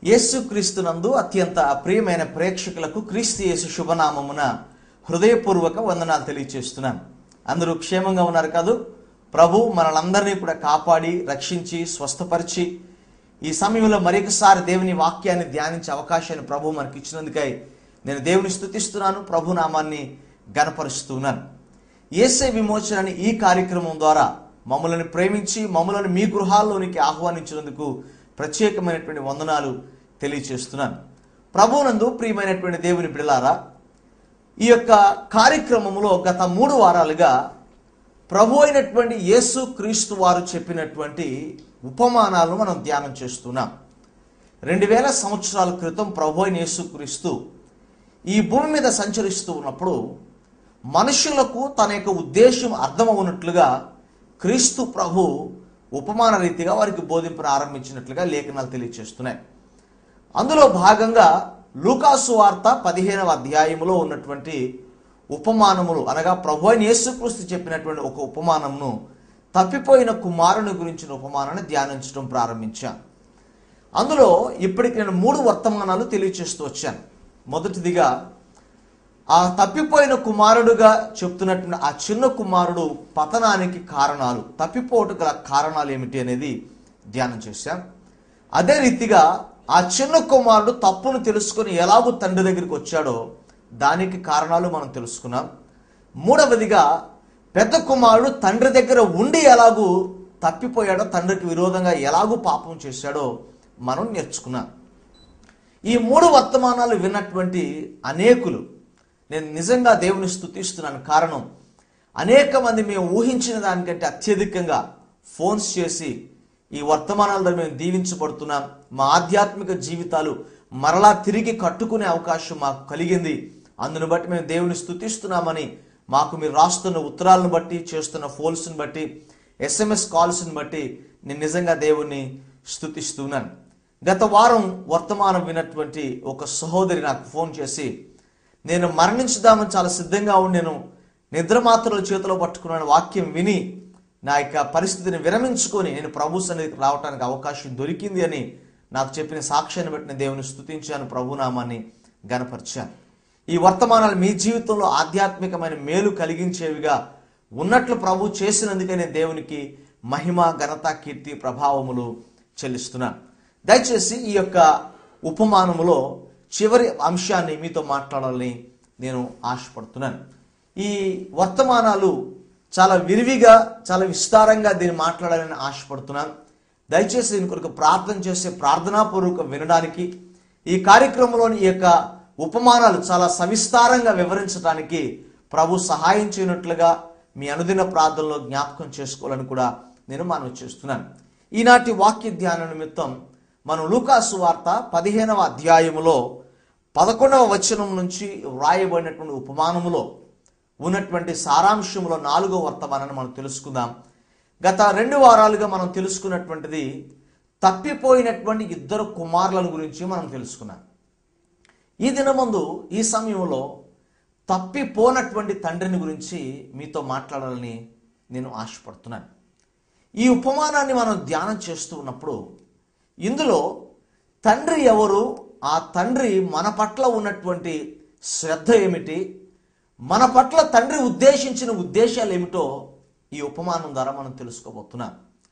యేసుక్రీస్తునందు అత్యంత ప్రియమైన ప్రేక్షకులకు క్రీస్తు యేసు శుభనామమున హృదయపూర్వక వందనాలు తెలియచేస్తున్నాను అందరూ క్షేమంగా ఉన్నారు కాదు ప్రభు మనలందరినీ కూడా కాపాడి రక్షించి స్వస్థపరిచి ఈ సమయంలో మరొకసారి దేవుని వాక్యాన్ని ధ్యానించే అవకాశాన్ని ప్రభు మనకి ఇచ్చినందుకై నేను దేవుని స్తుతిస్తున్నాను ప్రభు నామాన్ని గనపరుస్తున్నాను ఏసే విమోచన అనే ఈ కార్యక్రమం ద్వారా మమ్మల్ని ప్రేమించి మమ్మల్ని మీ గృహాల్లోనికి ఆహ్వానించినందుకు ప్రత్యేకమైనటువంటి వందనాలు తెలియచేస్తున్నాను ప్రభువునందు ప్రియమైనటువంటి దేవుని బిడలారా ఈ యొక్క కార్యక్రమంలో గత మూడు వారాలుగా ప్రభు అయినటువంటి యేసు క్రీస్తు వారు చెప్పినటువంటి ఉపమానాలను మనం ధ్యానం చేస్తున్నాం రెండు వేల సంవత్సరాల క్రితం ప్రభు అయిన యేసుక్రీస్తు ఈ భూమి మీద సంచరిస్తూ ఉన్నప్పుడు మనుషులకు తన యొక్క ఉద్దేశం అర్థమవునట్లుగా క్రీస్తు ప్రభు ఉపమాన రీతిగా వారికి బోధింపును ఆరంభించినట్లుగా లేఖనాలు తెలియజేస్తున్నాయి అందులో భాగంగా లూకాసు వార్త పదిహేనవ అధ్యాయములో ఉన్నటువంటి ఉపమానములు అనగా ప్రభు అయిన యేసుక్రీస్తు చెప్పినటువంటి ఒక ఉపమానమును తప్పిపోయిన కుమారుని గురించిన ఉపమానాన్ని ధ్యానించడం ప్రారంభించాను అందులో ఇప్పటికి నేను మూడు వర్తమానాలు తెలియచేస్తూ వచ్చాను మొదటిదిగా ఆ తప్పిపోయిన కుమారుడుగా చెప్తున్నటువంటి ఆ చిన్న కుమారుడు పతనానికి కారణాలు తప్పిపోవట గల కారణాలు ఏమిటి అనేది ధ్యానం చేశాం అదే రీతిగా ఆ చిన్న కుమారుడు తప్పును తెలుసుకొని ఎలాగూ తండ్రి దగ్గరికి వచ్చాడో దానికి కారణాలు మనం తెలుసుకున్నాం మూడవదిగా పెద్ద కుమారుడు తండ్రి దగ్గర ఉండి ఎలాగూ తప్పిపోయాడో తండ్రికి విరోధంగా ఎలాగూ పాపం చేశాడో మనం నేర్చుకున్నాం ఈ మూడు వర్తమానాలు విన్నటువంటి అనేకులు నేను నిజంగా దేవుని స్తుతిస్తున్నాను కారణం అనేక మంది మేము ఊహించిన దానికంటే అత్యధికంగా ఫోన్స్ చేసి ఈ వర్తమానాల ద్వారా మేము దీవించబడుతున్నాం మా ఆధ్యాత్మిక జీవితాలు మరలా తిరిగి కట్టుకునే అవకాశం మాకు కలిగింది అందును బట్టి మేము దేవుని స్తుతిస్తున్నామని మాకు మీరు రాస్తున్న ఉత్తరాలను బట్టి చేస్తున్న ఫోన్స్ని బట్టి ఎస్ఎంఎస్ కాల్స్ని బట్టి నేను నిజంగా దేవుణ్ణి స్తుతిస్తున్నాను గత వారం వర్తమానం విన్నటువంటి ఒక సహోదరి నాకు ఫోన్ చేసి నేను మరణించుదామని చాలా సిద్ధంగా ఉండి నేను నిద్ర మాత్రలు చేతిలో పట్టుకున్న వాక్యం విని నా యొక్క పరిస్థితిని విరమించుకొని నేను ప్రభు సన్నిధికి రావడానికి అవకాశం దొరికింది అని నాకు చెప్పిన సాక్ష్యాన్ని బట్టి నేను దేవుని స్తుతించాను ప్రభునామాన్ని గనపరిచాను ఈ వర్తమానాలు మీ జీవితంలో ఆధ్యాత్మికమైన మేలు కలిగించేవిగా ఉన్నట్లు ప్రభు చేసినందుకే నేను దేవునికి మహిమ ఘనత కీర్తి ప్రభావములు చెల్లిస్తున్నాను దయచేసి ఈ యొక్క ఉపమానములో చివరి అంశాన్ని మీతో మాట్లాడాలని నేను ఆశపడుతున్నాను ఈ వర్తమానాలు చాలా విరివిగా చాలా విస్తారంగా దీన్ని మాట్లాడాలని ఆశపడుతున్నాను దయచేసి దీని కొరకు ప్రార్థన చేసే ప్రార్థనాపూర్వక వినడానికి ఈ కార్యక్రమంలోని ఈ యొక్క ఉపమానాలు చాలా సవిస్తారంగా వివరించడానికి ప్రభు సహాయం చేయనట్లుగా మీ అనుదిన ప్రార్థనలో జ్ఞాపకం చేసుకోవాలని కూడా నేను మనవి చేస్తున్నాను ఈనాటి వాక్య ధ్యాన నిమిత్తం మనం లూకాసు వార్త పదిహేనవ అధ్యాయములో పదకొండవ వచనం నుంచి వ్రాయబడినటువంటి ఉపమానములో ఉన్నటువంటి సారాంశంలో నాలుగో వర్తమానాన్ని మనం తెలుసుకుందాం గత రెండు వారాలుగా మనం తెలుసుకున్నటువంటిది తప్పిపోయినటువంటి ఇద్దరు కుమారులను గురించి మనం తెలుసుకున్నాం ఈ దినమందు ఈ సమయంలో తప్పిపోనటువంటి తండ్రిని గురించి మీతో మాట్లాడాలని నేను ఆశపడుతున్నాను ఈ ఉపమానాన్ని మనం ధ్యానం చేస్తూ ఉన్నప్పుడు ఇందులో తండ్రి ఎవరు ఆ తండ్రి మన పట్ల ఉన్నటువంటి శ్రద్ధ ఏమిటి మన పట్ల తండ్రి ఉద్దేశించిన ఉద్దేశాలు ఏమిటో ఈ ఉపమానం ద్వారా మనం తెలుసుకోబోతున్నాం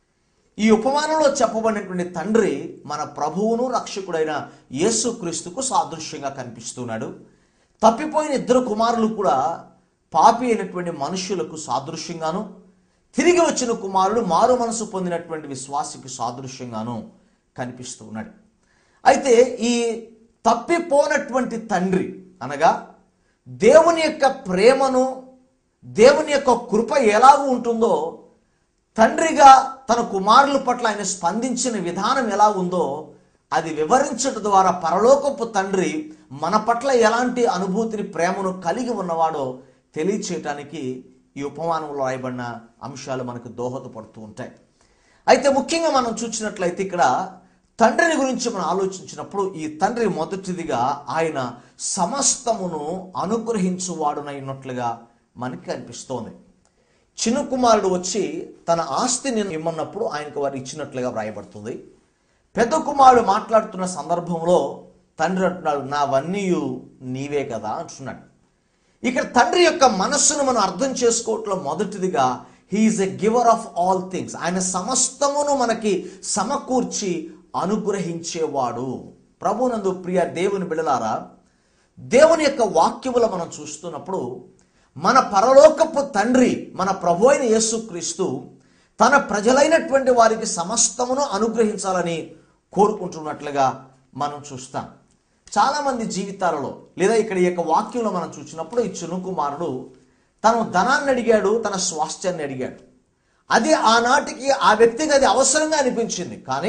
ఈ ఉపమానంలో చెప్పబడినటువంటి తండ్రి మన ప్రభువును రక్షకుడైన యేసుక్రీస్తుకు సాదృశ్యంగా కనిపిస్తున్నాడు తప్పిపోయిన ఇద్దరు కుమారులు కూడా పాపి అయినటువంటి మనుషులకు సాదృశ్యంగాను తిరిగి వచ్చిన కుమారుడు మారు మనసు పొందినటువంటి విశ్వాసికి సాదృశ్యంగాను కనిపిస్తూ ఉన్నాడు అయితే ఈ తప్పిపోనటువంటి తండ్రి అనగా దేవుని యొక్క ప్రేమను దేవుని యొక్క కృప ఎలాగూ ఉంటుందో తండ్రిగా తన కుమారుల పట్ల ఆయన స్పందించిన విధానం ఎలా ఉందో అది వివరించడం ద్వారా పరలోకపు తండ్రి మన పట్ల ఎలాంటి అనుభూతిని ప్రేమను కలిగి ఉన్నవాడో తెలియచేయటానికి ఈ ఉపమానంలో రాయబడిన అంశాలు మనకు దోహదపడుతూ ఉంటాయి అయితే ముఖ్యంగా మనం చూసినట్లయితే ఇక్కడ తండ్రిని గురించి మనం ఆలోచించినప్పుడు ఈ తండ్రి మొదటిదిగా ఆయన సమస్తమును అనుగ్రహించువాడునైనట్లుగా మనకి కనిపిస్తోంది చిన్న కుమారుడు వచ్చి తన ఆస్తిని ఇమ్మన్నప్పుడు ఆయనకు వారు ఇచ్చినట్లుగా వ్రాయబడుతుంది పెద్ద కుమారుడు మాట్లాడుతున్న సందర్భంలో తండ్రి అంటున్నాడు నావన్నీ నీవే కదా అంటున్నాడు ఇక్కడ తండ్రి యొక్క మనస్సును మనం అర్థం చేసుకోవట్లో మొదటిదిగా he is a giver of all things ఆయన సమస్తమును మనకి సమకూర్చి అనుగ్రహించేవాడు ప్రభునందు ప్రియ దేవుని బిడలారా దేవుని యొక్క వాక్యములు మనం చూస్తున్నప్పుడు మన పరలోకపు తండ్రి మన ప్రభు అయిన యేసుక్రీస్తు తన ప్రజలైనటువంటి వారికి సమస్తమును అనుగ్రహించాలని కోరుకుంటున్నట్లుగా మనం చూస్తాం చాలామంది జీవితాలలో లేదా ఇక్కడ ఈ యొక్క వాక్యంలో మనం చూసినప్పుడు ఈ చిన్న కుమారుడు తను ధనాన్ని అడిగాడు తన స్వాస్థ్యాన్ని అడిగాడు అది ఆనాటికి ఆ వ్యక్తికి అది అవసరంగా అనిపించింది కానీ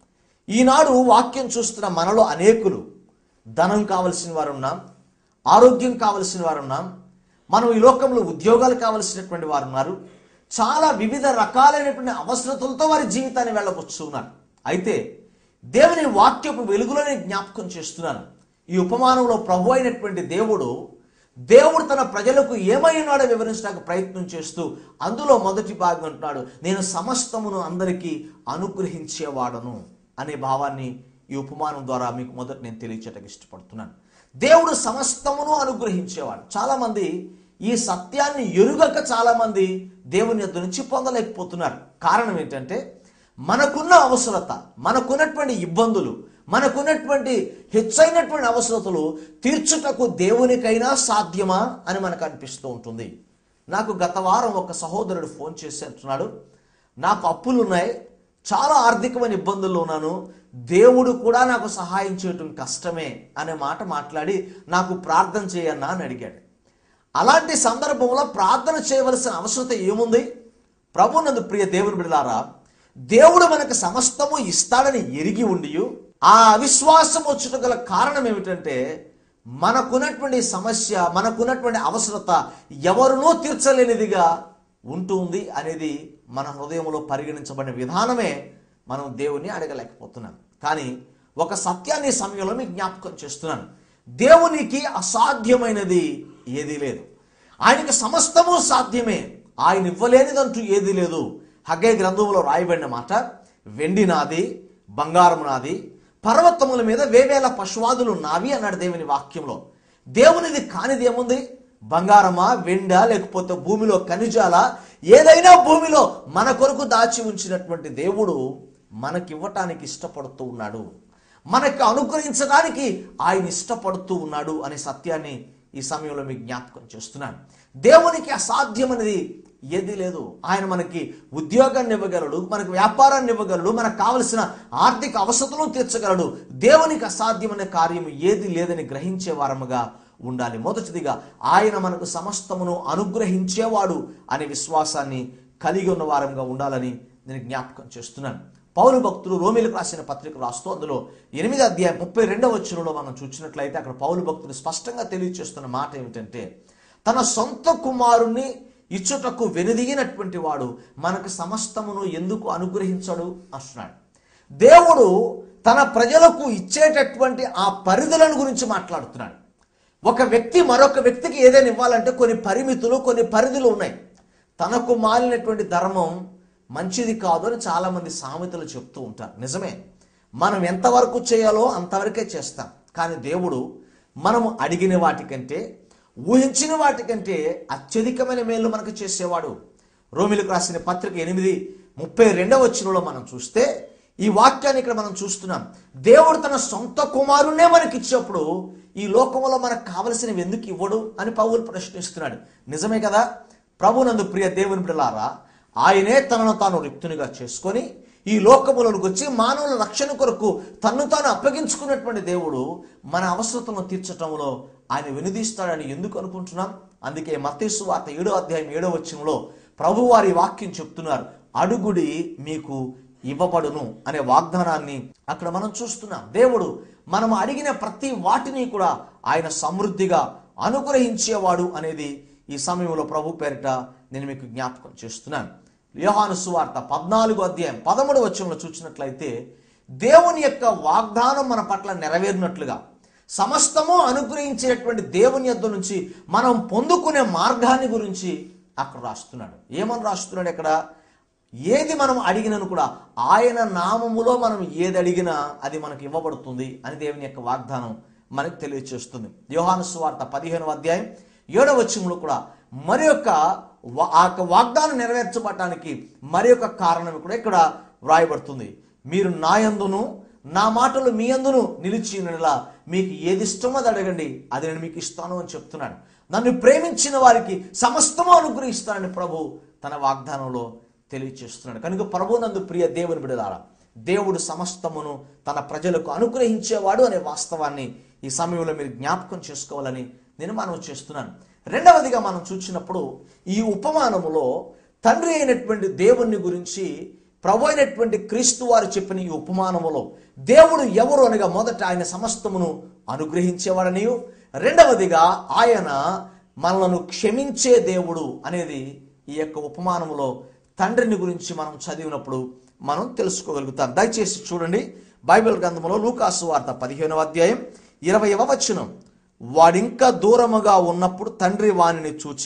ఈనాడు వాక్యం చూస్తున్న మనలో అనేకులు ధనం కావలసిన వారు ఉన్నాం ఆరోగ్యం కావలసిన వారు ఉన్నాం మనం ఈ లోకంలో ఉద్యోగాలు కావలసినటువంటి వారు ఉన్నారు చాలా వివిధ రకాలైనటువంటి అవసరతలతో వారి జీవితాన్ని వెళ్ళబుచ్చున్నారు అయితే దేవుని వాక్యపు వెలుగులోనే జ్ఞాపకం చేస్తున్నాను ఈ ఉపమానంలో ప్రభు అయినటువంటి దేవుడు దేవుడు తన ప్రజలకు ఏమై ఉన్నాడో వివరించడానికి ప్రయత్నం చేస్తూ అందులో మొదటి భాగం అంటున్నాడు నేను సమస్తమును అందరికీ అనుగ్రహించేవాడను అనే భావాన్ని ఈ ఉపమానం ద్వారా మీకు మొదట నేను తెలియచేయటకు ఇష్టపడుతున్నాను దేవుడు సమస్తమును అనుగ్రహించేవాడు చాలామంది ఈ సత్యాన్ని ఎరుగక చాలామంది దేవుని యొద్ద నుంచి పొందలేకపోతున్నారు కారణం ఏంటంటే మనకున్న అవసరత మనకున్నటువంటి ఇబ్బందులు మనకున్నటువంటి హెచ్చైనటువంటి అవసరతలు తీర్చుటకు దేవునికైనా సాధ్యమా అని మనకు అనిపిస్తూ ఉంటుంది నాకు గత వారం ఒక సహోదరుడు ఫోన్ చేసి అంటున్నాడు నాకు అప్పులు ఉన్నాయి చాలా ఆర్థికమైన ఇబ్బందుల్లో ఉన్నాను దేవుడు కూడా నాకు సహాయం చేయటం కష్టమే అనే మాట మాట్లాడి నాకు ప్రార్థన చేయన్నా అని అడిగాడు అలాంటి సందర్భంలో ప్రార్థన చేయవలసిన అవసరత ఏముంది ప్రభు నందు ప్రియ దేవుని బిడలారా దేవుడు మనకు సమస్తము ఇస్తాడని ఎరిగి ఉండి ఆ అవిశ్వాసం వచ్చుట గల కారణం ఏమిటంటే మనకున్నటువంటి సమస్య మనకున్నటువంటి అవసరత ఎవరునూ తీర్చలేనిదిగా ఉంటుంది అనేది మన హృదయంలో పరిగణించబడిన విధానమే మనం దేవుని అడగలేకపోతున్నాం కానీ ఒక సత్యాన్ని ఈ సమయంలో మీకు జ్ఞాపకం చేస్తున్నాను దేవునికి అసాధ్యమైనది ఏదీ లేదు ఆయనకి సమస్తము సాధ్యమే ఆయన ఇవ్వలేనిదంటూ ఏదీ లేదు హగ్గే గ్రంథంలో రాయబడిన మాట వెండి నాది బంగారం నాది పర్వతముల మీద వేవేల పశువాదులు నావి అన్నాడు దేవుని వాక్యంలో దేవునిది కానిది ఏముంది బంగారమా వెండా లేకపోతే భూమిలో ఖనిజాల ఏదైనా భూమిలో మన కొరకు దాచి ఉంచినటువంటి దేవుడు మనకివ్వటానికి ఇష్టపడుతూ ఉన్నాడు మనకు అనుగ్రహించడానికి ఆయన ఇష్టపడుతూ ఉన్నాడు అనే సత్యాన్ని ఈ సమయంలో మీకు జ్ఞాపకం చేస్తున్నాను దేవునికి అసాధ్యమనేది ఏది లేదు ఆయన మనకి ఉద్యోగాన్ని ఇవ్వగలడు మనకు వ్యాపారాన్ని ఇవ్వగలడు మనకు కావలసిన ఆర్థిక అవసరతలను తీర్చగలడు దేవునికి అసాధ్యమైన కార్యం ఏది లేదని గ్రహించే వారముగా ఉండాలి మొదటిదిగా ఆయన మనకు సమస్తమును అనుగ్రహించేవాడు అనే విశ్వాసాన్ని కలిగి ఉన్న వారంగా ఉండాలని నేను జ్ఞాపకం చేస్తున్నాను పౌరు భక్తులు రోమిలకు రాసిన పత్రిక రాస్తూ అందులో ఎనిమిది అధ్యాయం ముప్పై రెండవ వచ్చరంలో మనం చూసినట్లయితే అక్కడ పౌరు భక్తులు స్పష్టంగా తెలియచేస్తున్న మాట ఏమిటంటే తన సొంత కుమారుణ్ణి ఇచ్చుటకు వెనుదిగినటువంటి వాడు మనకు సమస్తమును ఎందుకు అనుగ్రహించడు అంటున్నాడు దేవుడు తన ప్రజలకు ఇచ్చేటటువంటి ఆ పరిధులను గురించి మాట్లాడుతున్నాడు ఒక వ్యక్తి మరొక వ్యక్తికి ఏదైనా ఇవ్వాలంటే కొన్ని పరిమితులు కొన్ని పరిధులు ఉన్నాయి తనకు మాలినటువంటి ధర్మం మంచిది కాదు అని చాలామంది సామెతలు చెప్తూ ఉంటారు నిజమే మనం ఎంతవరకు చేయాలో అంతవరకే చేస్తాం కానీ దేవుడు మనము అడిగిన వాటికంటే ఊహించిన వాటికంటే అత్యధికమైన మేలు మనకు చేసేవాడు రోమిలకు రాసిన పత్రిక ఎనిమిది ముప్పై రెండవ వచ్చినలో మనం చూస్తే ఈ వాక్యాన్ని ఇక్కడ మనం చూస్తున్నాం దేవుడు తన సొంత కుమారుణ్ణే మనకి ఇచ్చినప్పుడు ఈ లోకంలో మనకు కావలసినవి ఎందుకు ఇవ్వడు అని పౌలు ప్రశ్నిస్తున్నాడు నిజమే కదా ప్రభునందు ప్రియ దేవుని బిడలారా ఆయనే తనను తాను రిక్తునిగా చేసుకొని ఈ లోకములకు వచ్చి మానవుల రక్షణ కొరకు తన్ను తాను అప్పగించుకున్నటువంటి దేవుడు మన అవసరతలను తీర్చటంలో ఆయన వెనుదీస్తాడని ఎందుకు అనుకుంటున్నాం అందుకే మత్తేసు వార్త ఏడో అధ్యాయం ఏడో వచనంలో ప్రభు వారి వాక్యం చెప్తున్నారు అడుగుడి మీకు ఇవ్వబడును అనే వాగ్దానాన్ని అక్కడ మనం చూస్తున్నాం దేవుడు మనం అడిగిన ప్రతి వాటిని కూడా ఆయన సమృద్ధిగా అనుగ్రహించేవాడు అనేది ఈ సమయంలో ప్రభు పేరిట నేను మీకు జ్ఞాపకం చేస్తున్నాను యోహాను సువార్త పద్నాలుగో అధ్యాయం పదమూడు వచనంలో చూసినట్లయితే దేవుని యొక్క వాగ్దానం మన పట్ల నెరవేరినట్లుగా సమస్తము అనుగ్రహించేటువంటి దేవుని యొద్ద నుంచి మనం పొందుకునే మార్గాన్ని గురించి అక్కడ రాస్తున్నాడు ఏమని రాస్తున్నాడు ఇక్కడ ఏది మనం అడిగినను కూడా ఆయన నామములో మనం ఏది అడిగినా అది మనకు ఇవ్వబడుతుంది అని దేవుని యొక్క వాగ్దానం మనకు తెలియచేస్తుంది యోహాను సువార్త పదిహేను అధ్యాయం ఏడవ వచనంలో కూడా మరి యొక్క వా- ఆ యొక్క వాగ్దానం నెరవేర్చబడటానికి మరి యొక్క కారణం కూడా ఇక్కడ వ్రాయబడుతుంది మీరు నాయందును నా మాటలు మీ అందును నిలిచినలా మీకు ఏది ఇష్టమో అది అడగండి అది నేను మీకు ఇస్తాను అని చెప్తున్నాడు నన్ను ప్రేమించిన వారికి సమస్తము అనుగ్రహిస్తానని ప్రభు తన వాగ్దానంలో తెలియచేస్తున్నాడు కనుక ప్రభు నందు ప్రియ దేవుని బిడదారా దేవుడు సమస్తమును తన ప్రజలకు అనుగ్రహించేవాడు అనే వాస్తవాన్ని ఈ సమయంలో మీరు జ్ఞాపకం చేసుకోవాలని నేను మనం చేస్తున్నాను రెండవదిగా మనం చూసినప్పుడు ఈ ఉపమానములో తండ్రి అయినటువంటి దేవుణ్ణి గురించి ప్రభు అయినటువంటి క్రీస్తు వారు చెప్పిన ఈ ఉపమానములో దేవుడు ఎవరు అనగా మొదట ఆయన సమస్తమును అనుగ్రహించేవాడనియు రెండవదిగా ఆయన మనలను క్షమించే దేవుడు అనేది ఈ యొక్క ఉపమానములో తండ్రిని గురించి మనం చదివినప్పుడు మనం తెలుసుకోగలుగుతాం దయచేసి చూడండి బైబిల్ గ్రంథంలో లూకాసు వార్త పదిహేనవ అధ్యాయం ఇరవైవ వచనం వాడింకా దూరముగా ఉన్నప్పుడు తండ్రి వానిని చూచి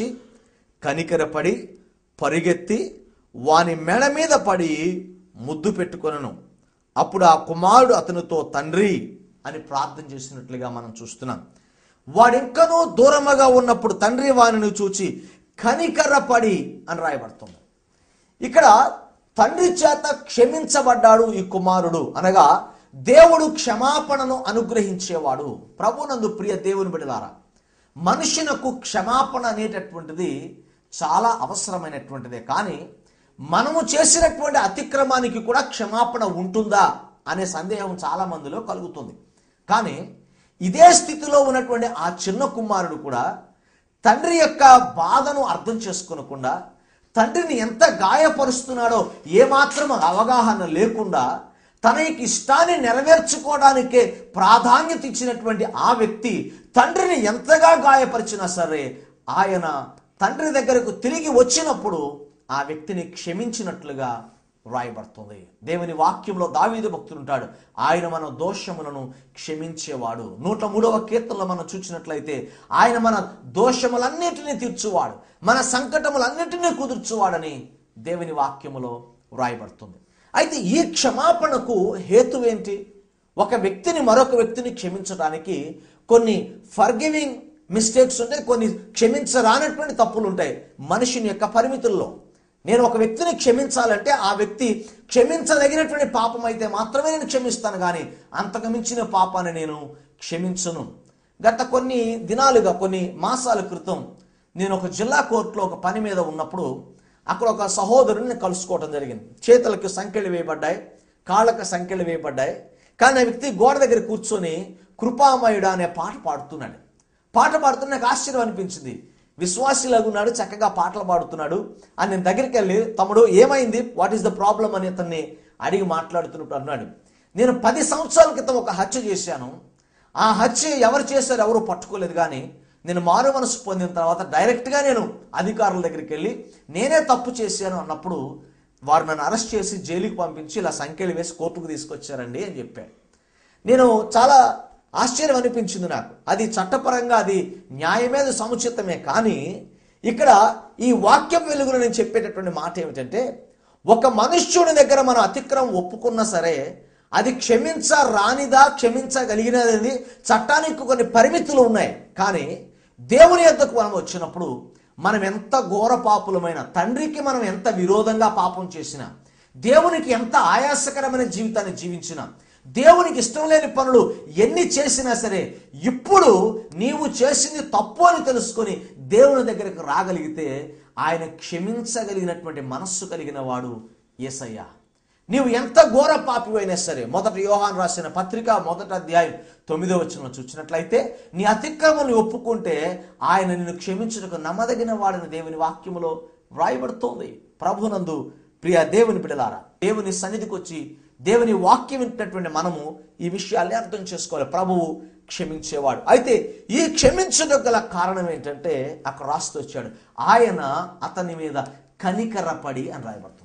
కనికరపడి పరిగెత్తి వాని మెడ మీద పడి ముద్దు పెట్టుకొనను అప్పుడు ఆ కుమారుడు అతనితో తండ్రి అని ప్రార్థన చేసినట్లుగా మనం చూస్తున్నాం వాడింకనూ దూరముగా ఉన్నప్పుడు తండ్రి వానిని చూచి కనికరపడి అని రాయబడుతుంది ఇక్కడ తండ్రి చేత క్షమించబడ్డాడు ఈ కుమారుడు అనగా దేవుడు క్షమాపణను అనుగ్రహించేవాడు ప్రభునందు ప్రియ దేవుని బిడలారా మనుషునకు క్షమాపణ అనేటటువంటిది చాలా అవసరమైనటువంటిదే కానీ మనము చేసినటువంటి అతిక్రమానికి కూడా క్షమాపణ ఉంటుందా అనే సందేహం చాలా మందిలో కలుగుతుంది కానీ ఇదే స్థితిలో ఉన్నటువంటి ఆ చిన్న కుమారుడు కూడా తండ్రి యొక్క బాధను అర్థం చేసుకోనకుండా తండ్రిని ఎంత గాయపరుస్తున్నాడో ఏమాత్రం అవగాహన లేకుండా తన యొక్క ఇష్టాన్ని నెరవేర్చుకోవడానికే ప్రాధాన్యత ఇచ్చినటువంటి ఆ వ్యక్తి తండ్రిని ఎంతగా గాయపరిచినా సరే ఆయన తండ్రి దగ్గరకు తిరిగి వచ్చినప్పుడు ఆ వ్యక్తిని క్షమించినట్లుగా వ్రాయబడుతుంది దేవుని వాక్యంలో దావీదు భక్తుడు ఉంటాడు ఆయన మన దోషములను క్షమించేవాడు నూట మూడవ కీర్తనలో మనం చూసినట్లయితే ఆయన మన దోషములన్నిటినీ తీర్చువాడు మన సంకటములన్నిటినీ కుదుర్చువాడని దేవుని వాక్యములో వ్రాయబడుతుంది అయితే ఈ క్షమాపణకు హేతువేంటి ఒక వ్యక్తిని మరొక వ్యక్తిని క్షమించడానికి కొన్ని ఫర్గివింగ్ మిస్టేక్స్ ఉంటాయి కొన్ని క్షమించరానటువంటి తప్పులు ఉంటాయి మనిషిని యొక్క పరిమితుల్లో నేను ఒక వ్యక్తిని క్షమించాలంటే ఆ వ్యక్తి క్షమించదగినటువంటి పాపం అయితే మాత్రమే నేను క్షమిస్తాను కానీ అంతకు మించిన పాపాన్ని నేను క్షమించను గత కొన్ని దినాలుగా కొన్ని మాసాల క్రితం నేను ఒక జిల్లా కోర్టులో ఒక పని మీద ఉన్నప్పుడు అక్కడ ఒక సహోదరుని కలుసుకోవడం జరిగింది చేతులకు సంఖ్యలు వేయబడ్డాయి కాళ్ళకు సంఖ్యలు వేయబడ్డాయి కానీ ఆ వ్యక్తి గోడ దగ్గర కూర్చొని కృపామయుడు అనే పాట పాడుతున్నాడు పాట పాడుతున్న నాకు ఆశ్చర్యం అనిపించింది విశ్వాసిలాగున్నాడు చక్కగా పాటలు పాడుతున్నాడు అని నేను దగ్గరికి వెళ్ళి తమ్ముడు ఏమైంది వాట్ ఈస్ ద ప్రాబ్లం అని అతన్ని అడిగి మాట్లాడుతున్నప్పుడు అన్నాడు నేను పది సంవత్సరాల క్రితం ఒక హత్య చేశాను ఆ హత్య ఎవరు చేశారు ఎవరు పట్టుకోలేదు కానీ నేను మారు మనసు పొందిన తర్వాత డైరెక్ట్గా నేను అధికారుల దగ్గరికి వెళ్ళి నేనే తప్పు చేశాను అన్నప్పుడు వారు నన్ను అరెస్ట్ చేసి జైలుకి పంపించి ఇలా సంఖ్యలు వేసి కోర్టుకు తీసుకొచ్చారండి అని చెప్పాడు నేను చాలా ఆశ్చర్యం అనిపించింది నాకు అది చట్టపరంగా అది న్యాయమేద సముచితమే కానీ ఇక్కడ ఈ వాక్యం వెలుగులో నేను చెప్పేటటువంటి మాట ఏమిటంటే ఒక మనుష్యుని దగ్గర మనం అతిక్రమం ఒప్పుకున్నా సరే అది క్షమించ రానిదా క్షమించగలిగినది చట్టానికి కొన్ని పరిమితులు ఉన్నాయి కానీ దేవుని యొద్దకు మనం వచ్చినప్పుడు మనం ఎంత ఘోర పాపులమైన తండ్రికి మనం ఎంత విరోధంగా పాపం చేసినా దేవునికి ఎంత ఆయాసకరమైన జీవితాన్ని జీవించినా దేవునికి ఇష్టం లేని పనులు ఎన్ని చేసినా సరే ఇప్పుడు నీవు చేసింది తప్పు అని తెలుసుకొని దేవుని దగ్గరకు రాగలిగితే ఆయన క్షమించగలిగినటువంటి మనస్సు కలిగిన వాడు ఏసయ్య నీవు ఎంత ఘోర పాపివైనా సరే మొదటి యోహాన్ రాసిన పత్రిక మొదటి అధ్యాయం తొమ్మిదో వచ్చిన చూసినట్లయితే నీ అతిక్రమని ఒప్పుకుంటే ఆయన నిన్ను క్షమించుటకు నమ్మదగిన వాడిని దేవుని వాక్యములో వ్రాయబడుతోంది ప్రభునందు ప్రియ దేవుని బిడలారా దేవుని సన్నిధికి వచ్చి దేవుని వాక్యం వింటున్నటువంటి మనము ఈ విషయాల్ని అర్థం చేసుకోవాలి ప్రభువు క్షమించేవాడు అయితే ఈ క్షమించడం గల కారణం ఏంటంటే అక్కడ రాస్తూ వచ్చాడు ఆయన అతని మీద కనికరపడి అని రాయబడుతుంది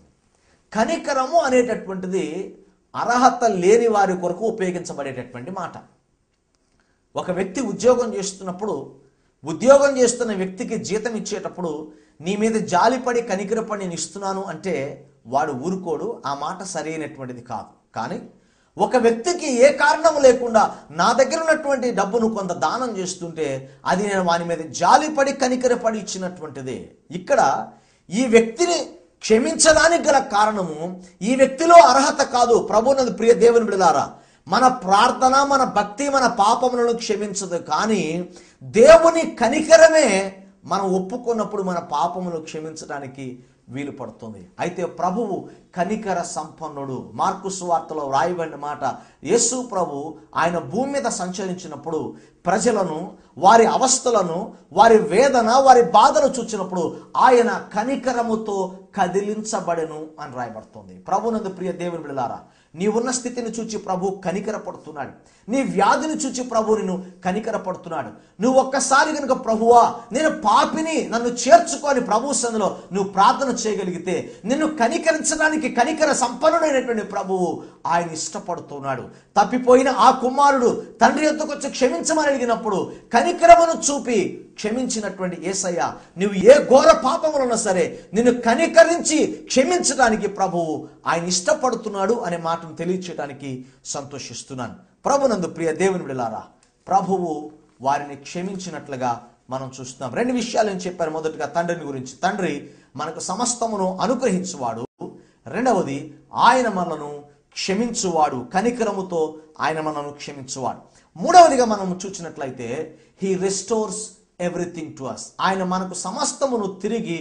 కనికరము అనేటటువంటిది అర్హత లేని వారి కొరకు ఉపయోగించబడేటటువంటి మాట ఒక వ్యక్తి ఉద్యోగం చేస్తున్నప్పుడు ఉద్యోగం చేస్తున్న వ్యక్తికి జీతం ఇచ్చేటప్పుడు నీ మీద జాలిపడి కనికరపడి నేను ఇస్తున్నాను అంటే వాడు ఊరుకోడు ఆ మాట సరైనటువంటిది కాదు కానీ ఒక వ్యక్తికి ఏ కారణం లేకుండా నా దగ్గర ఉన్నటువంటి డబ్బును కొంత దానం చేస్తుంటే అది నేను వాని మీద జాలిపడి కనికరపడి ఇచ్చినటువంటిదే ఇక్కడ ఈ వ్యక్తిని క్షమించడానికి గల కారణము ఈ వ్యక్తిలో అర్హత కాదు ప్రభునందు ప్రియ దేవుని బిడలారా మన ప్రార్థన మన భక్తి మన పాపములను క్షమించదు కానీ దేవుని కనికరమే మనం ఒప్పుకున్నప్పుడు మన పాపములు క్షమించడానికి వీలు పడుతుంది అయితే ప్రభువు కనికర సంపన్నుడు మార్కు సువార్తలో వ్రాయబడిన మాట యేసు ప్రభు ఆయన భూమి మీద సంచరించినప్పుడు ప్రజలను వారి అవస్థలను వారి వేదన వారి బాధలు చూచినప్పుడు ఆయన కనికరముతో కదిలించబడెను అని రాయబడుతుంది ప్రభునందు ప్రియ దేవుని బిడలారా నీ ఉన్న స్థితిని చూచి ప్రభు కనికరపడుతున్నాడు నీ వ్యాధిని చూచి ప్రభు నిన్ను కనికరపడుతున్నాడు నువ్వు ఒక్కసారి కనుక ప్రభువా నేను పాపిని నన్ను చేర్చుకొని ప్రభు సందులో నువ్వు ప్రార్థన చేయగలిగితే నిన్ను కనికరించడానికి కనికర సంపన్నుడైనటువంటి ప్రభువు ఆయన ఇష్టపడుతున్నాడు తప్పిపోయిన ఆ కుమారుడు తండ్రి యొద్దకు వచ్చి క్షమించమని అడిగినప్పుడు కనికరమును చూపి క్షమించినటువంటి ఏసయ్య నువ్వు ఏ ఘోర పాపములున్నా సరే నిన్ను కనికరించి క్షమించడానికి ప్రభువు ఆయన ఇష్టపడుతున్నాడు అనే మాటను తెలియచేయడానికి సంతోషిస్తున్నాను ప్రభునందు ప్రియ దేవుని విడలారా ప్రభువు వారిని క్షమించినట్లుగా మనం చూస్తున్నాం రెండు విషయాలు నేను చెప్పాను మొదటిగా తండ్రిని గురించి తండ్రి మనకు సమస్తమును అనుగ్రహించువాడు రెండవది ఆయన మనను క్షమించువాడు కనికరముతో ఆయన మనను క్షమించువాడు మూడవదిగా మనం చూసినట్లయితే he restores everything to us ఆయన మనకు సమస్తమును తిరిగి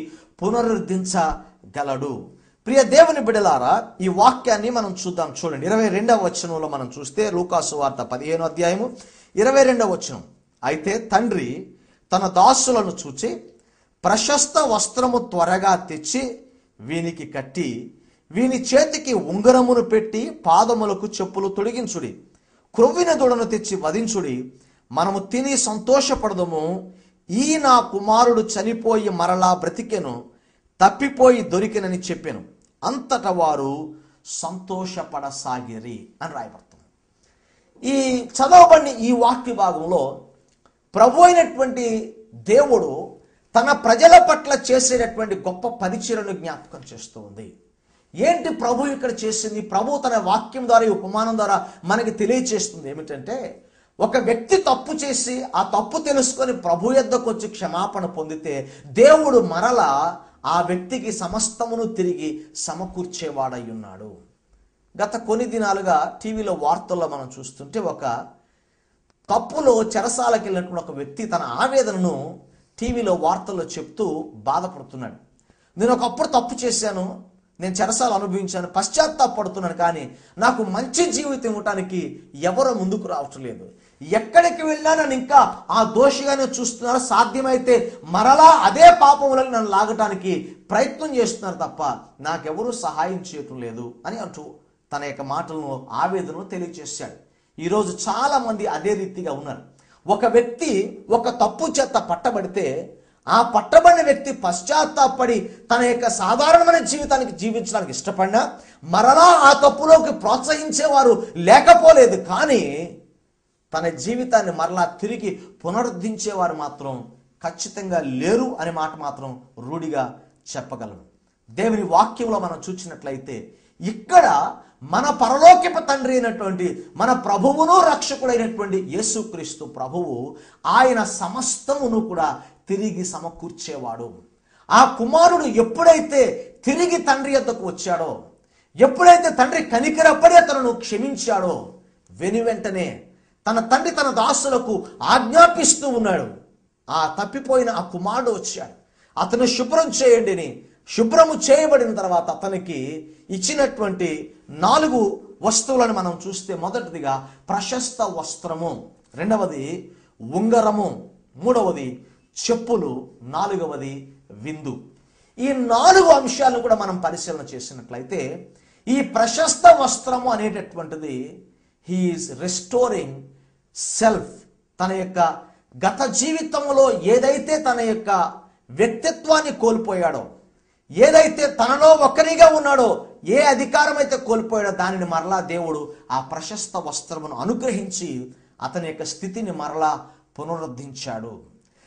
పునరుద్ధరించగలడు ప్రియ దేవుని బిడలారా ఈ వాక్యాన్ని మనం చూద్దాం చూడండి ఇరవై రెండవ వచనంలో మనం చూస్తే లూకాసు వార్త పదిహేను అధ్యాయము ఇరవై రెండవ వచనం అయితే తండ్రి తన దాసులను చూచి ప్రశస్త వస్త్రము త్వరగా తెచ్చి వీనికి కట్టి వీని చేతికి ఉంగరమును పెట్టి పాదములకు చెప్పులు తొడిగించుడి క్రొవ్విన దూడను తెచ్చి వధించుడి మనము తిని సంతోషపడదము ఈ నా కుమారుడు చనిపోయి మరలా బ్రతికెను తప్పిపోయి దొరికినని చెప్పాను అంతటా వారు సంతోషపడసాగిరి అని రాయబడుతుంది ఈ చదవబడిన ఈ వాక్య భాగంలో ప్రభు అయినటువంటి దేవుడు తన ప్రజల పట్ల చేసేటటువంటి గొప్ప పరిచయను జ్ఞాపకం చేస్తూ ఉంది ఏంటి ప్రభు ఇక్కడ చేసింది ప్రభు తన వాక్యం ద్వారా ఈ ఉపమానం ద్వారా మనకి తెలియచేస్తుంది ఏమిటంటే ఒక వ్యక్తి తప్పు చేసి ఆ తప్పు తెలుసుకొని ప్రభు యొద్దకు వచ్చి క్షమాపణ పొందితే దేవుడు మరలా ఆ వ్యక్తికి సమస్తమును తిరిగి సమకూర్చేవాడై ఉన్నాడు గత కొన్ని దినాలుగా టీవీలో వార్తల్లో మనం చూస్తుంటే ఒక తప్పులో చెరసాలకి వెళ్ళినటువంటి ఒక వ్యక్తి తన ఆవేదనను టీవీలో వార్తల్లో చెప్తూ బాధపడుతున్నాడు నేను ఒకప్పుడు తప్పు చేశాను నేను చెరసాలు అనుభవించాను పశ్చాత్తాపడుతున్నాను కానీ నాకు మంచి జీవితం ఇవ్వటానికి ఎవరో ముందుకు రావటం లేదు ఎక్కడికి వెళ్ళినా నన్ను ఇంకా ఆ దోషిగానే చూస్తున్నారు సాధ్యమైతే మరలా అదే పాపములను నన్ను లాగటానికి ప్రయత్నం చేస్తున్నారు తప్ప నాకెవరూ సహాయం చేయటం లేదు అని అంటూ తన యొక్క మాటలను ఆవేదనను తెలియజేశాడు ఈరోజు చాలా మంది అదే రీతిగా ఉన్నారు ఒక వ్యక్తి ఒక తప్పు చేత పట్టబడితే ఆ పట్టబడిన వ్యక్తి పశ్చాత్తాపడి తన యొక్క సాధారణమైన జీవితానికి జీవించడానికి ఇష్టపడినా మరలా ఆ తప్పులోకి ప్రోత్సహించేవారు లేకపోలేదు కానీ తన జీవితాన్ని మరలా తిరిగి పునరుద్ధరించేవారు మాత్రం ఖచ్చితంగా లేరు అనే మాట మాత్రం రూఢిగా చెప్పగలను దేవుని వాక్యంలో మనం చూసినట్లయితే ఇక్కడ మన పరలోకిప తండ్రి అయినటువంటి మన ప్రభువును రక్షకుడైనటువంటి యేసుక్రీస్తు ప్రభువు ఆయన సమస్తమును కూడా తిరిగి సమకూర్చేవాడు ఆ కుమారుడు ఎప్పుడైతే తిరిగి తండ్రి యొద్దకు వచ్చాడో ఎప్పుడైతే తండ్రి కనికరపడి అతను క్షమించాడో వెను వెంటనే తన తండ్రి తన దాసులకు ఆజ్ఞాపిస్తూ ఉన్నాడు ఆ తప్పిపోయిన ఆ కుమారుడు వచ్చాడు అతను శుభ్రం చేయండి అని శుభ్రము చేయబడిన తర్వాత అతనికి ఇచ్చినటువంటి నాలుగు వస్తువులను మనం చూస్తే మొదటిదిగా ప్రశస్త వస్త్రము రెండవది ఉంగరము మూడవది చెప్పులు నాలుగవది విందు ఈ నాలుగు అంశాలను కూడా మనం పరిశీలన చేసినట్లయితే ఈ ప్రశస్త వస్త్రము అనేటటువంటిది హీఈస్ రెస్టోరింగ్ సెల్ఫ్ తన యొక్క గత జీవితంలో ఏదైతే తన యొక్క వ్యక్తిత్వాన్ని కోల్పోయాడో ఏదైతే తనలో ఒక్కరిగా ఉన్నాడో ఏ అధికారం అయితే కోల్పోయాడో దానిని మరలా దేవుడు ఆ ప్రశస్త వస్త్రమును అనుగ్రహించి అతని యొక్క స్థితిని మరలా పునరుద్ధరించాడు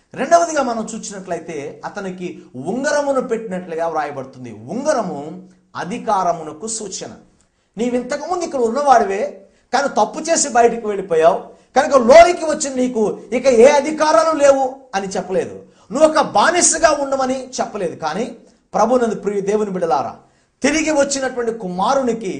రెండవదిగా మనం చూసినట్లయితే అతనికి ఉంగరమును పెట్టినట్లుగా వ్రాయబడుతుంది ఉంగరము అధికారమునకు సూచన నీవింతకుముందు ఇక్కడ ఉన్నవాడివే కానీ తప్పు చేసి బయటికి వెళ్ళిపోయావు కనుక లోనికి వచ్చి నీకు ఇక ఏ అధికారాలు లేవు అని చెప్పలేదు నువ్వు ఒక బానిసగా ఉండమని చెప్పలేదు కానీ ప్రభునందు ప్రియ దేవుని బిడలారా తిరిగి వచ్చినటువంటి కుమారునికి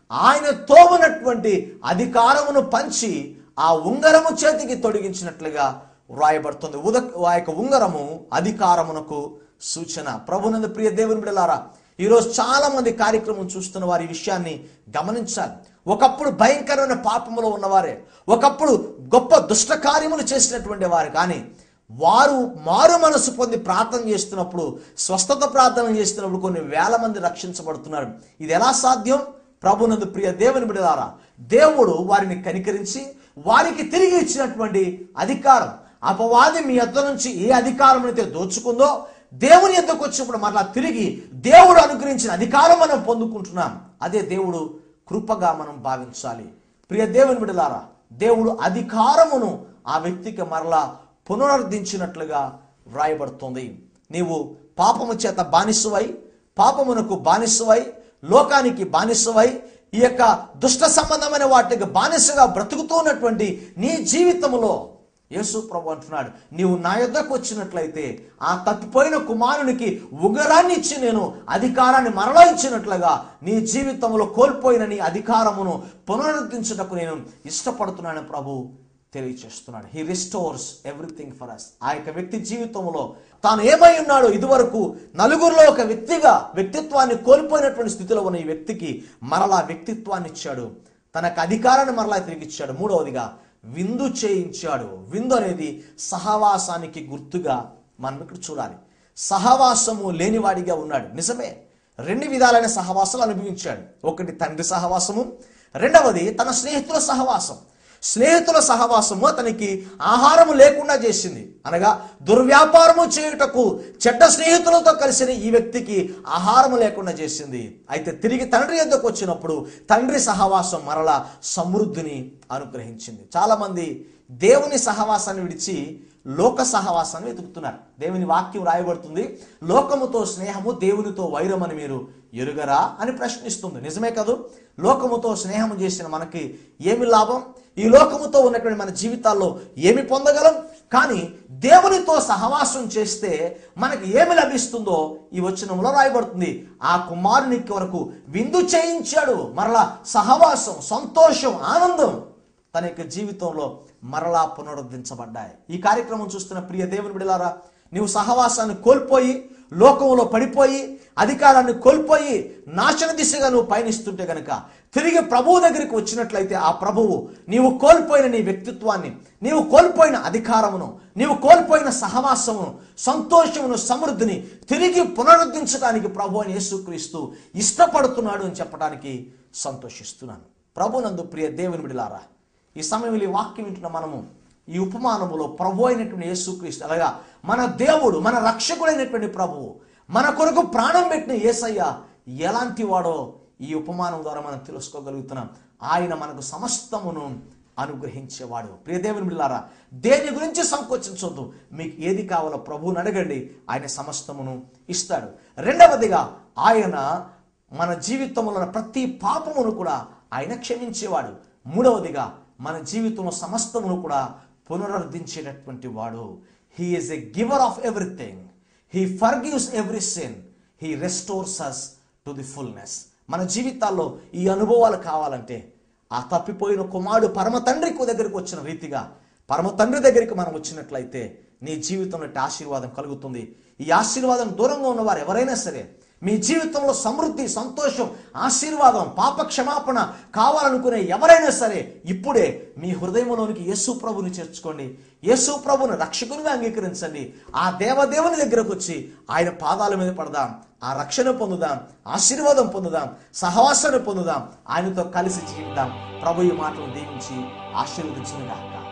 ఆయనతో ఉన్నటువంటి అధికారమును పంచి ఆ ఉంగరము చేతికి తొడిగించినట్లుగా వ్రాయబడుతుంది ఉద ఆ యొక్క ఉంగరము అధికారమునకు సూచన ప్రభునందు ప్రియ దేవుని బిడలారా ఈరోజు చాలా మంది కార్యక్రమం చూస్తున్న వారి ఈ విషయాన్ని గమనించాలి ఒకప్పుడు భయంకరమైన పాపములో ఉన్నవారే ఒకప్పుడు గొప్ప దుష్ట కార్యములు చేసినటువంటి వారు కానీ వారు మారు మనసు పొంది ప్రార్థన చేస్తున్నప్పుడు స్వస్థత ప్రార్థన చేస్తున్నప్పుడు కొన్ని వేల మంది రక్షించబడుతున్నారు ఇది ఎలా సాధ్యం ప్రభునందు ప్రియ దేవుని బిడలారా దేవుడు వారిని కనికరించి వారికి తిరిగి ఇచ్చినటువంటి అధికారం అపవాది మీ యొద్ద నుంచి ఏ అధికారం అయితే దోచుకుందో దేవుని ఎద్దకు వచ్చినప్పుడు మరలా తిరిగి దేవుడు అనుగ్రహించిన అధికారం మనం పొందుకుంటున్నాం అదే దేవుడు కృపగా మనం భావించాలి ప్రియ దేవుని బిడలారా దేవుడు అధికారమును ఆ వ్యక్తికి మరలా పునరుద్ధరించినట్లుగా వ్రాయబడుతుంది నీవు పాపము చేత బానిసవై పాపమునకు బానిసవై లోకానికి బానిసవై ఈ యొక్క దుష్ట సంబంధమైన వాటికి బానిసగా బ్రతుకుతున్నటువంటి నీ జీవితంలో యేసు ప్రభు అంటున్నాడు నీవు నా యొద్దకు వచ్చినట్లయితే ఆ తప్పిపోయిన కుమారునికి ఉగరాన్ని ఇచ్చి నేను అధికారాన్ని మరలా ఇచ్చినట్లుగా నీ జీవితంలో కోల్పోయిన నీ అధికారమును పునరుద్ధరించుటకు నేను ఇష్టపడుతున్నాను ప్రభు తెలియచేస్తున్నాడు he restores everything for us ఆ యొక్క వ్యక్తి జీవితంలో తాను ఏమై ఉన్నాడో ఇదివరకు నలుగురిలో ఒక వ్యక్తిగా వ్యక్తిత్వాన్ని కోల్పోయినటువంటి స్థితిలో ఉన్న ఈ వ్యక్తికి మరలా వ్యక్తిత్వాన్ని ఇచ్చాడు తనకు అధికారాన్ని మరలా తిరిగి ఇచ్చాడు మూడవదిగా విందు చేయించాడు విందు అనేది సహవాసానికి గుర్తుగా మనం ఇక్కడ చూడాలి సహవాసము లేనివాడిగా ఉన్నాడు నిజమే రెండు విధాలైన సహవాసాలు అనుభవించాడు ఒకటి తండ్రి సహవాసము రెండవది తన స్నేహితుల సహవాసం స్నేహితుల సహవాసము అతనికి ఆహారము లేకుండా చేసింది అనగా దుర్వ్యాపారము చేయుటకు చెడ్డ స్నేహితులతో కలిసిన ఈ వ్యక్తికి ఆహారము లేకుండా చేసింది అయితే తిరిగి తండ్రి ఎద్దకు వచ్చినప్పుడు తండ్రి సహవాసం మరలా సమృద్ధిని అనుగ్రహించింది చాలామంది దేవుని సహవాసాన్ని విడిచి లోక సహవాసాన్ని వెతుకుతున్నారు దేవుని వాక్యం రాయబడుతుంది లోకముతో స్నేహము దేవునితో వైరం అని మీరు ఎరుగరా అని ప్రశ్నిస్తుంది నిజమే కదూ లోకముతో స్నేహము చేసిన మనకి ఏమి లాభం ఈ లోకముతో ఉన్నటువంటి మన జీవితాల్లో ఏమి పొందగలం కానీ దేవునితో సహవాసం చేస్తే మనకి ఏమి లభిస్తుందో ఈ వచనంలో రాయబడుతుంది ఆ కుమారునికి వరకు విందు చేయించాడు మరలా సహవాసం సంతోషం ఆనందం తన యొక్క జీవితంలో మరలా పునరుద్ధరించబడ్డాయి ఈ కార్యక్రమం చూస్తున్న ప్రియ దేవుని బిడలారా నీవు సహవాసాన్ని కోల్పోయి లోకంలో పడిపోయి అధికారాన్ని కోల్పోయి నాశన దిశగా నువ్వు పయనిస్తుంటే గనక తిరిగి ప్రభువు దగ్గరికి వచ్చినట్లయితే ఆ ప్రభువు నీవు కోల్పోయిన నీ వ్యక్తిత్వాన్ని నీవు కోల్పోయిన అధికారమును నీవు కోల్పోయిన సహవాసమును సంతోషమును సమృద్ధిని తిరిగి పునరుద్ధరించడానికి ప్రభు అని యేసుక్రీస్తు ఇష్టపడుతున్నాడు అని చెప్పడానికి సంతోషిస్తున్నాను ప్రభునందు ప్రియ దేవుని బిడలారా ఈ సమయంలో ఈ వాక్యం వింటున్న మనము ఈ ఉపమానములో ప్రభు అయినటువంటి యేసుక్రీస్తు అలాగా మన దేవుడు మన రక్షకుడైనటువంటి ప్రభువు మన కొరకు ప్రాణం పెట్టిన యేసయ్య ఎలాంటి వాడో ఈ ఉపమానం ద్వారా మనం తెలుసుకోగలుగుతున్నాం ఆయన మనకు సమస్తమును అనుగ్రహించేవాడు ప్రియదేవుని బిళ్ళారా దేని గురించి సంకోచించొద్దు మీకు ఏది కావాలో ప్రభువుని అడగండి ఆయన సమస్తమును ఇస్తాడు రెండవదిగా ఆయన మన జీవితంలో ఉన్న ప్రతి పాపమును కూడా ఆయన క్షమించేవాడు మూడవదిగా మన జీవితంలో సమస్తమును కూడా పునరుద్ధరించేటటువంటి వాడు he is a giver of everything he forgives every sin he restores us to the fullness మన జీవితాల్లో ఈ అనుభవాలు కావాలంటే ఆ తప్పిపోయిన కుమారుడు పరమ తండ్రి దగ్గరికి వచ్చిన రీతిగా పరమ తండ్రి దగ్గరికి మనం వచ్చినట్లయితే నీ జీవితంలో ఇట్టి ఆశీర్వాదం కలుగుతుంది ఈ ఆశీర్వాదం దూరంగా ఉన్నవారు ఎవరైనా సరే మీ జీవితంలో సమృద్ధి సంతోషం ఆశీర్వాదం పాప క్షమాపణ కావాలనుకునే ఎవరైనా సరే ఇప్పుడే మీ హృదయంలోనికి యేసు ప్రభుని చేర్చుకోండి యేసు ప్రభుని రక్షకునిగా అంగీకరించండి ఆ దేవదేవుని దగ్గరకు వచ్చి ఆయన పాదాల మీద పడదాం ఆ రక్షణ పొందుదాం ఆశీర్వాదం పొందుదాం సహవాసాన్ని పొందుదాం ఆయనతో కలిసి జీవిద్దాం ప్రభు ఈ మాటలు దీవించి ఆశీర్వదించిన గాక